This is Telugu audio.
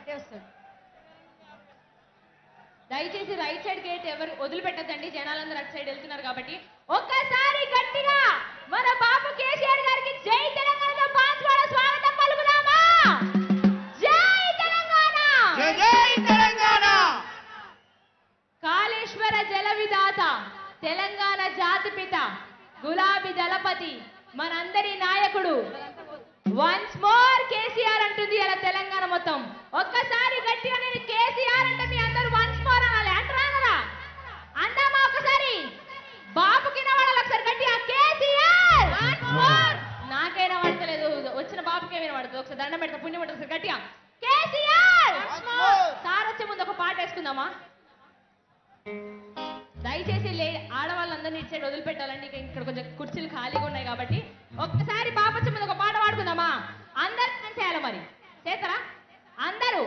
అటే వస్తాడు దయచేసి రైట్ సైడ్ గేట్ ఎవరు వదిలిపెట్టద్దండి జనాలందరూ అటు సైడ్ వెళ్తున్నారు కాబట్టి ఒక్కసారి గట్టిగా మన బాబు కేసీఆర్ గారికి జై తెలంగాణతో బాన్స్వాడ స్వాగతం పలుకుదామా జై తెలంగాణ జై జై తెలంగాణ కాళేశ్వర జల విధాత తెలంగాణ జాతిపిత గులాబీ దళపతి మనందరి నాయకుడు వన్స్ మోర్ కేసీఆర్ అంటుంది ఇలా తెలంగాణ మొత్తం ఒక్కసారి గట్టిగా నేను కేసీఆర్ అంటే మీ అందరూ వన్స్ మోర్ అనాలి అంటారా కదా అందామా ఒకసారి బాబుకి వినబడాలి ఒకసారి గట్టిగా కేసీఆర్ నాకైనా పడతలేదు వచ్చిన బాబుకే వినబడుతుంది ఒకసారి దండం పెడతా పుణ్యం ఉంటుంది ఒకసారి గట్టిగా కేసీఆర్ సార్ వచ్చే ముందు ఒక పాట వేసుకుందామా దయచేసి లే ఆడవాళ్ళందరినీ ఇటు సైడ్ వదిలిపెట్టాలండి ఇక ఇక్కడ కొంచెం కుర్చీలు ఖాళీగా ఉన్నాయి కాబట్టి ఒక్కసారి బాపచ్చ మీద ఒక పాట పాడుకుందామా అందరు డాన్స్ చేయాలి మరి చేస్తారా అందరూ